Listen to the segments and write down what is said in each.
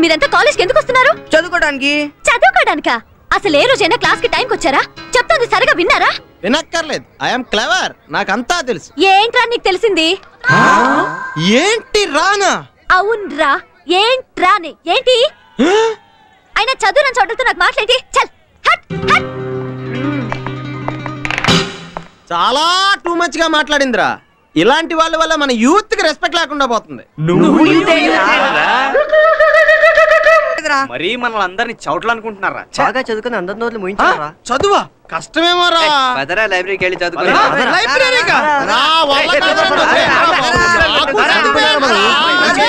మీరంతా కాలేజ్కి ఎందుకు వస్తున్నారు చదువుకోవడానికి చదువుకోడానికా అసలు ఏ రోజైనా క్లాస్ కి టైంకి వచ్చారా చెప్తుంది సరిగా విన్నారా వినక్కర్లేదు ఐఎమ్ క్లవర్ నాకంతా తెలుసు ఏంట్రా నీకు తెలిసింది ఏంటి రానా అవునరా ఏంట్రాని ఏంటి అయినా చదువు నన్ను చోటలతో నాకు మాట్లాడి చల్ హట్ హట్ చాలా టూ మచ్ గా మాట్లాడిందిరా ఇలాంటి వాళ్ళ వల్ల మన యూత్ కి రెస్పెక్ట్ లేకుండా పోతుంది మరీ మనల్ని అందరినీ చౌట్లు అనుకుంటున్నారా బాగా చదువుకుని అందరి నోట్లు ముయించారా చదువా కష్టమేమో రా పదరా లైబ్రరీకి వెళ్ళి చదువుకో రా, లైబ్రరీకా? రా, వాళ్ళ కాదురా, రా, నాకు చదివేరా మరి.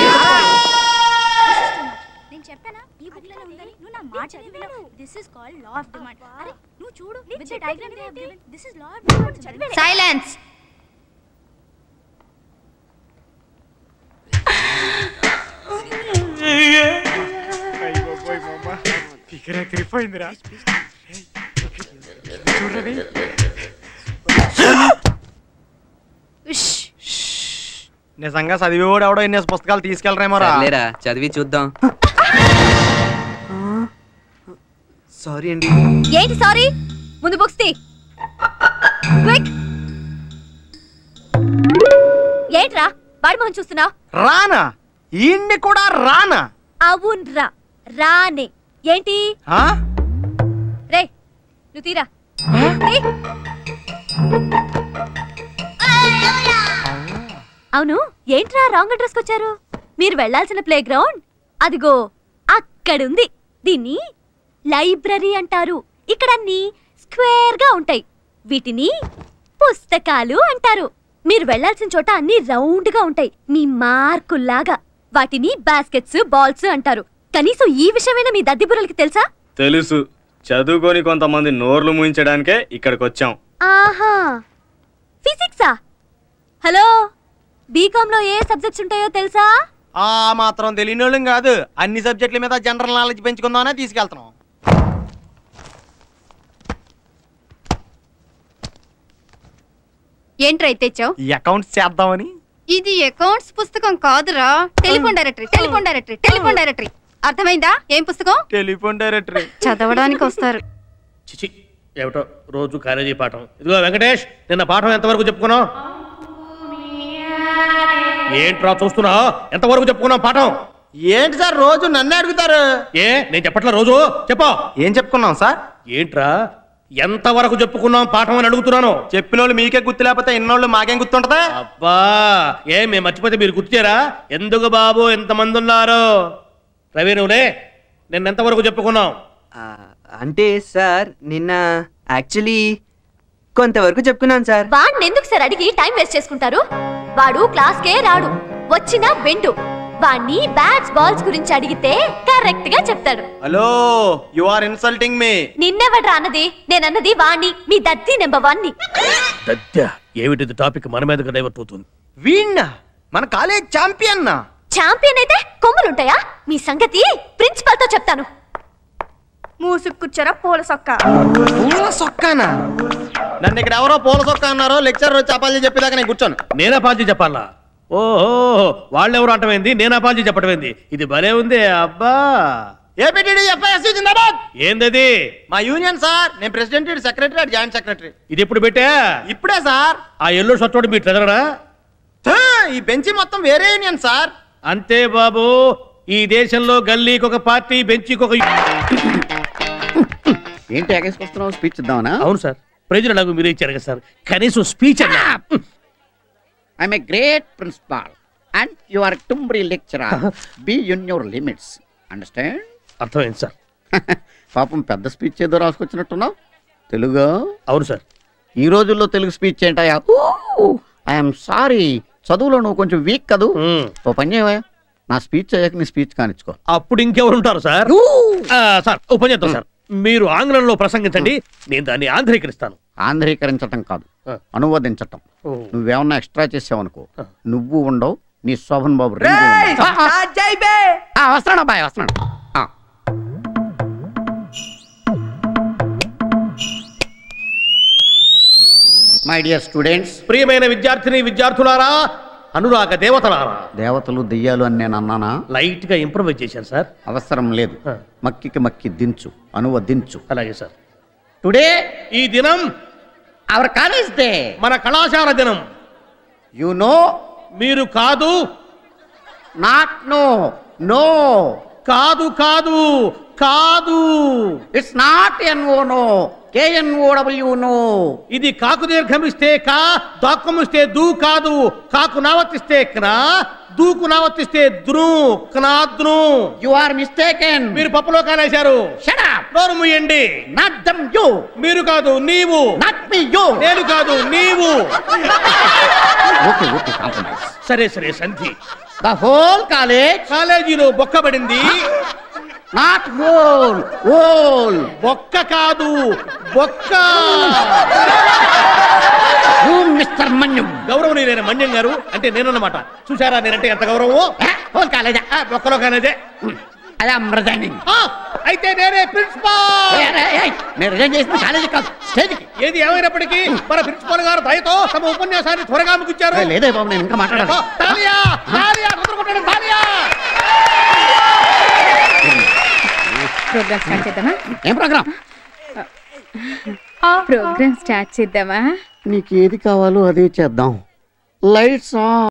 నేను చెప్పానా ఈ బుక్ లో ఉందని నువ్వు నా మాట చదివావు this is called law of demand అరే నువ్వు చూడు with the diagram they have given this is law of demand చదివే సైలెన్స్ నిజంగా చదివేవాడు ఎవడో ఎన్ని పుస్తకాలు తీసుకెళ్ళరేమో రా లేరా చదివి చూద్దాం సారీ అండి ఏంటి సారీ ముందు బుక్స్ తీ క్విక్ ఏంట్రా వాడి మొహం చూస్తున్నావు రానా ఈయన్ని కూడా రానా అవునరా రానే ఏంటి ఆ? రే నువ్వు తీరా తీ. అవును ఏంట్రా రాంగ్ అడ్రస్కి వచ్చారు మీరు వెళ్ళాల్సిన ప్లే గ్రౌండ్ అదిగో అక్కడుంది దీన్ని లైబ్రరీ అంటారు ఇక్కడ అన్ని స్క్వేర్ గా ఉంటాయి వీటిని పుస్తకాలు అంటారు మీరు వెళ్ళాల్సిన చోట అన్ని రౌండ్ గా ఉంటాయి మీ మార్కుల్లాగా వాటిని బాస్కెట్స్ బాల్స్ అంటారు కనీసం ఈ విషయమైనా మీ దద్దిబుర్రలకి తెలుసా తెలుసు చదువుకొని కొంతమంది నోర్లు ముయించడానికే ఇక్కడికి వచ్చాం ఆహా ఫిజిక్సా హలో బీకామ్ లో ఏ సబ్జెక్ట్స్ ఉంటాయో తెలుసా ఆ మాత్రం తెలియని వాళ్ళం కాదు అన్ని సబ్జెక్టుల మీద జనరల్ నాలెడ్జ్ పెంచుకుందామనే తీసుకెళ్తున్నాం ఏంట్రా తెచ్చావు ఈ అకౌంట్స్ చేద్దామని ఇది అకౌంట్స్ పుస్తకం కాదురా telephone directory telephone directory telephone directory అర్థమైందా ఏం పుస్తకం టెలిఫోన్ డైరెక్టరీ చదవడానికి వస్తారు చిచి ఏమిటో రోజు కాలేజీ పాఠం ఇదిగో వెంకటేష్ నిన్న పాఠం ఎంతవరకు చెప్పుకున్నావు ఏంట్రా చూస్తున్నా ఎంతవరకు చెప్పుకున్నావు పాఠం ఏంటి సార్ రోజు నన్నే అడుగుతారు ఏ నేను చెప్పట్లా రోజు చెప్పు ఏం చెప్పుకున్నాం సార్ ఏంట్రా ఎంతవరకు చెప్పుకున్నాం పాఠం అని అడుగుతున్నాను చెప్పిన వాళ్ళు మీకే గుర్తు లేకపోతే ఇన్నోళ్ళు మాకేం గుర్తుంటదా అబ్బా ఏ మేము మర్చిపోతే మీరు గుర్తుచారా ఎందుకు బాబు ఎంతమంది ఉన్నారు రవి నువ్వులే నిన్న ఎంతవరకు చెప్పుకున్నాం ఆ, అంటే సార్ నిన్న యాక్చువల్లీ కొంతవరకు చెప్పుకున్నాను సార్ వాడిని ఎందుకు సార్ అడిగి టైం వేస్ట్ చేసుకుంటారు వాడు క్లాస్ కే రాడు వచ్చినా వెండు వాణ్ణి బ్యాట్స్ బాల్స్ గురించి అడిగితే కరెక్ట్ గా చెప్తాడు hello you are insulting me నిన్నెవడ్రా అన్నది నేనన్నది వాణ్ణి మీ దత్తి నెంబర్ వన్ ని దత్య ఏమిటిది టాపిక్ మన మీదకి డైవర్ట్ అవుతుంది వీణ్ణ మన కాలేజ్ ఛాంపియన్ నా ఛాంపియన్ అయితే కొమ్ములుంటాయా మీ సంగతి ప్రిన్సిపల్ తో చెప్తాను మూసుక్కుచ్చారా పూల సొక్క పూల సొక్కానా నన్ను ఇక్కడ ఎవరో పూల సొక్క అన్నారో లెక్చర్ వచ్చి అపాలి చెప్పేదాకా నేను కూర్చోను నేనా పాల్చి చెప్పాలా ఓహో వాళ్ళెవరు అంటమైంది నేనా పాల్చి చెప్పటమైంది ఇది భలే ఉంది అబ్బా ఏపీటీడీ ఎఫ్ఐఎస్సీ జిందాబాద్ ఏందది మా యూనియన్ సార్ నేను ప్రెసిడెంట్ సెక్రటరీ జాయింట్ సెక్రటరీ ఇది ఎప్పుడు పెట్టా ఇప్పుడే సార్ ఆ ఎల్లో షర్ట్ వాడు మీ ట్రెజరరా థూ, ఈ బెంచి మొత్తం వేరే యూనియన్ సార్ అంతే బాబు ఈ దేశంలో గల్లీకి ఒక పార్టీ బెంచికి ఒక ఏంటి ఎగేసుకొస్తున్నావు స్పీచ్ ఇద్దామనా అవును సార్ ప్రజలు నాకు మీరు ఇచ్చారు కదా సార్ కనీసం స్పీచ్ అన్నా I'm a great principal and you are టుంబ్రీ lecturer be in your limits understand అర్థమైంది సార్ పాపం పెద్ద స్పీచ్ ఏదో రాసుకొచ్చినట్టున్నావు తెలుగు అవును సార్ ఈ రోజుల్లో తెలుగు స్పీచ్ ఏంటయ్యా ఐఎమ్ సారీ చదువులో నువ్వు కొంచెం వీక్ కదూ ఓ పని చేయవయ్యా నా స్పీచ్ అయ్యాక నీ స్పీచ్ కానిచ్చుకో అప్పుడు ఇంకెవరు ఉంటారు సార్ ఆ, సార్ ఓ పని చేద్దాం సార్ మీరు ఆంగ్లంలో ప్రసంగించండి నేను దాన్ని ఆంధ్రీకరిస్తాను ఆంధ్రీకరించటం కాదు అనువదించటం నువ్వేమన్నా ఎక్స్ట్రా చేసావనుకో నువ్వు ఉండవు నీ శోభన్ బాబు రింగు ఉండదు. ఆ, వస్తున్నాడు అబ్బాయి వస్తున్నాడు ఆ. మై డియర్ స్టూడెంట్స్ ప్రియమైన విద్యార్థిని విద్యార్థులారా అనురాగ దేవతలారా దేవతలు దెయ్యాలు అని నేను అన్నానా లైట్ గా ఇంప్రూవైజ్ చేశాను సార్ అవసరం లేదు ఆ. మక్కికి మక్కి దించు అనువదించు అలాగే సార్ టుడే ఈ దినం అవర్ కాలేజ్ డే మన కళాశాల దినం యు నో మీరు కాదు నాట్ నో నో కాదు కాదు కాదు it's not N O no K N O W no ఇది కాకు దీర్ఘమిస్తే కా దాక్కుమిస్తే దూ కాదు కాకు నావర్తిస్తే క్నా దూకు నావర్తిస్తే ద్రు క్నాద్రు యు ఆర్ మిస్టేకెన్ మీరు పప్పులో కాలేశారు షట్ అప్ నోరు ముయ్యండి నాట్ దమ్ యు మీరు కాదు నీవు నాట్ మీ యు నేను కాదు నీవు ఓకే ఓకే కాంప్రమైజ్ సరే సరే సంధి ద హోల్ కాలేజ్ కాలేజీలో బొక్కబడింది నాట్ హోల్ హోల్ బొక్క కాదు బొక్క యు మిస్టర్ మన్యం గౌరవనీయులైన మన్యం గారు అంటే నేనన్నమాట చూసారా నేనంటే ఎంత గౌరవమో హోల్ కాలేజ్ ఆ, బొక్కలో కాలేజే ఐ యామ్ రిజైనింగ్ ఆ, అయితే నేనే ప్రిన్సిపాల్ నేను రిజైన్ చేసిన కాలేజీ కాదు స్టేజ్కి ఏది ఏమైనప్పటికీ మన ప్రిన్సిపాల్ గారు దయతో తమ ఉపన్యాసాన్ని త్వరగా ముగించారు లేదే బాబు నేను ఇంకా మాట్లాడాలి తాలియా తాలియా తొందరగా కొట్టండి, తాలియా ప్రోగ్రామ్ స్టార్ట్ చేద్దామా ఏం ప్రోగ్రామ్ ప్రోగ్రామ్ స్టార్ట్ చేద్దామా నీకు ఏది కావాలో అదే చేద్దాం లైట్స్ ఆన్